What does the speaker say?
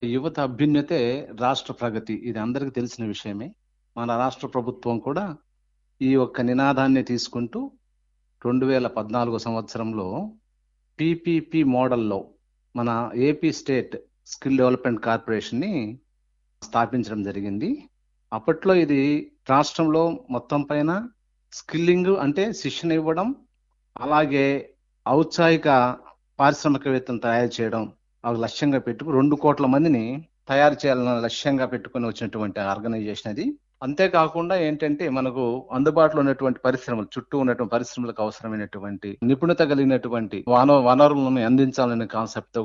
యువత అభ్యున్నతే రాష్ట్ర ప్రగతి ఇది అందరికీ తెలిసిన విషయమే మన రాష్ట్ర ప్రభుత్వం కూడా ఈ ఒక్క నినాదాన్ని తీసుకుంటూ రెండు వేల పద్నాలుగో సంవత్సరంలో పిపిపి మోడల్లో మన ఏపీ స్టేట్ స్కిల్ డెవలప్మెంట్ కార్పొరేషన్ని స్థాపించడం జరిగింది అప్పట్లో ఇది రాష్ట్రంలో మొత్తం పైన స్కిల్లింగ్ అంటే శిక్షణ ఇవ్వడం అలాగే ఔత్సాహిక పారిశ్రామికవేత్తలు తయారు చేయడం ఒక లక్ష్యంగా పెట్టుకు రెండు కోట్ల మందిని తయారు చేయాలన్న లక్ష్యంగా పెట్టుకుని వచ్చినటువంటి ఆర్గనైజేషన్ అది అంతేకాకుండా ఏంటంటే మనకు అందుబాటులో ఉన్నటువంటి పరిశ్రమలు చుట్టూ ఉన్నటువంటి పరిశ్రమలకు అవసరమైనటువంటి నిపుణత కలిగినటువంటి వన వనరులను అందించాలనే కాన్సెప్ట్